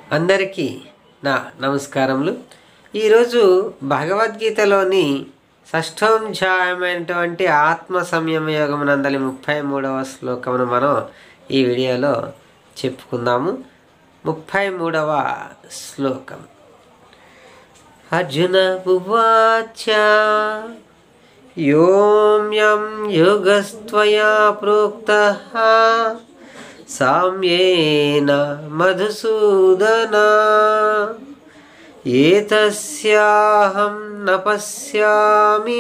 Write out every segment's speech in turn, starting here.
అందరికీ నా నమస్కారములు ఈరోజు భగవద్గీతలోని షష్ఠోధ్యాయమైనటువంటి ఆత్మ సంయమ యోగం నందలి ముప్పై మూడవ శ్లోకమును మనం ఈ వీడియోలో చెప్పుకుందాము ముప్పై మూడవ శ్లోకం అర్జున ఉవాచ యోమ్యం యోగస్త్వయా ప్రోక్త సామ్యేన మధుసూదన ఏతస్యాహం న పశ్యామి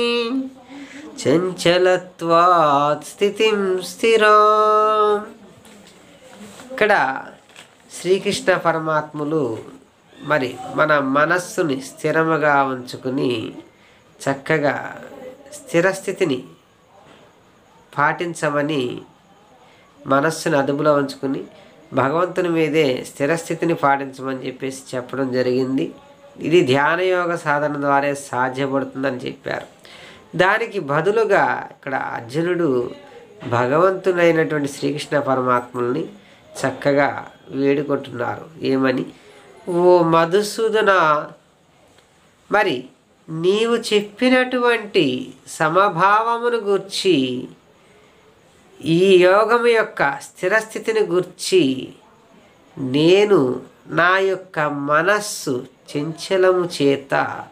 చంచలత్వాత్ స్థితిం స్థిరాం ఇక్కడ శ్రీకృష్ణ పరమాత్ములు మరి మన మనస్సుని స్థిరముగా ఉంచుకుని చక్కగా స్థిరస్థితిని పాటించమని మనస్సును అదుపులో ఉంచుకుని భగవంతుని మీదే స్థిరస్థితిని పాటించమని చెప్పేసి చెప్పడం జరిగింది ఇది ధ్యానయోగ సాధన ద్వారా సాధ్యపడుతుందని చెప్పారు దానికి బదులుగా ఇక్కడ అర్జునుడు భగవంతునైనటువంటి శ్రీకృష్ణ పరమాత్ముల్ని చక్కగా వేడుకుంటున్నారు ఏమని ఓ మధుసూదన మరి నీవు చెప్పినటువంటి సమభావమును గూర్చి ఈ యోగము యొక్క స్థిరస్థితిని గుర్చి నేను నా యొక్క మనస్సు చంచలము చేత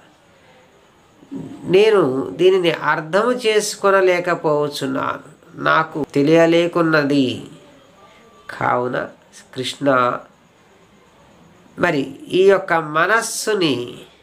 నేను దీనిని అర్థము చేసుకొనలేకపోవచ్చున్నాను నాకు తెలియలేకున్నది కావున కృష్ణ మరి ఈ యొక్క మనస్సుని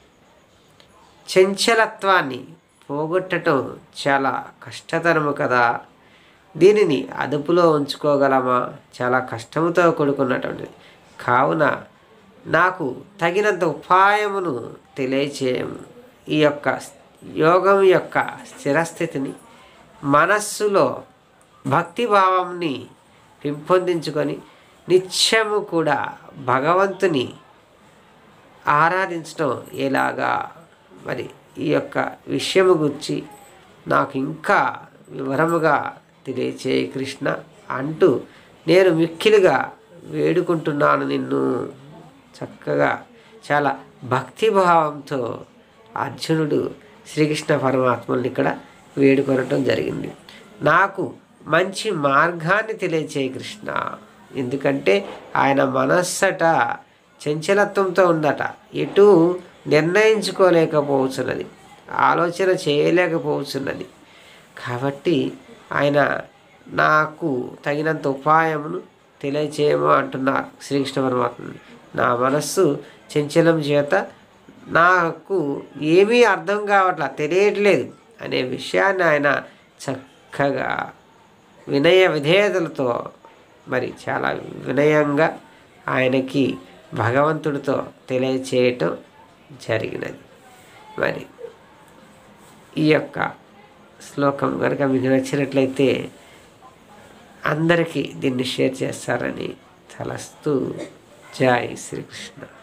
చంచలత్వాన్ని పోగొట్టడం చాలా కష్టతరము కదా దీనిని అదుపులో ఉంచుకోగలమా చాలా కష్టముతో కూడుకున్నటువంటిది కావున నాకు తగినంత ఉపాయమును తెలియచేయము ఈ యొక్క యోగం యొక్క స్థిరస్థితిని మనస్సులో భక్తిభావంని పెంపొందించుకొని నిత్యము కూడా భగవంతుని ఆరాధించడం ఎలాగా మరి ఈ యొక్క విషయము గురించి నాకు ఇంకా వివరముగా తెలియచేయ కృష్ణ అంటూ నేను మిక్కిలిగా వేడుకుంటున్నాను నిన్ను చక్కగా చాలా భక్తిభావంతో అర్జునుడు శ్రీకృష్ణ పరమాత్మల్ని ఇక్కడ వేడుకొనటం జరిగింది నాకు మంచి మార్గాన్ని తెలియచేయ కృష్ణ ఎందుకంటే ఆయన మనస్సట చంచలత్వంతో ఉందట ఎటు నిర్ణయించుకోలేకపోవచ్చున్నది ఆలోచన చేయలేకపోవచ్చున్నది కాబట్టి ఆయన నాకు తగినంత ఉపాయమును తెలియచేయము అంటున్నారు శ్రీకృష్ణ పరమాత్మ నా మనస్సు చంచలం చేత నాకు ఏమీ అర్థం కావట్లా తెలియట్లేదు అనే విషయాన్ని ఆయన చక్కగా వినయ విధేయతలతో మరి చాలా వినయంగా ఆయనకి భగవంతుడితో తెలియచేయటం జరిగినది మరి ఈ యొక్క శ్లోకం కనుక మీకు నచ్చినట్లయితే అందరికీ దీన్ని షేర్ చేస్తారని తలస్తూ జై శ్రీకృష్ణ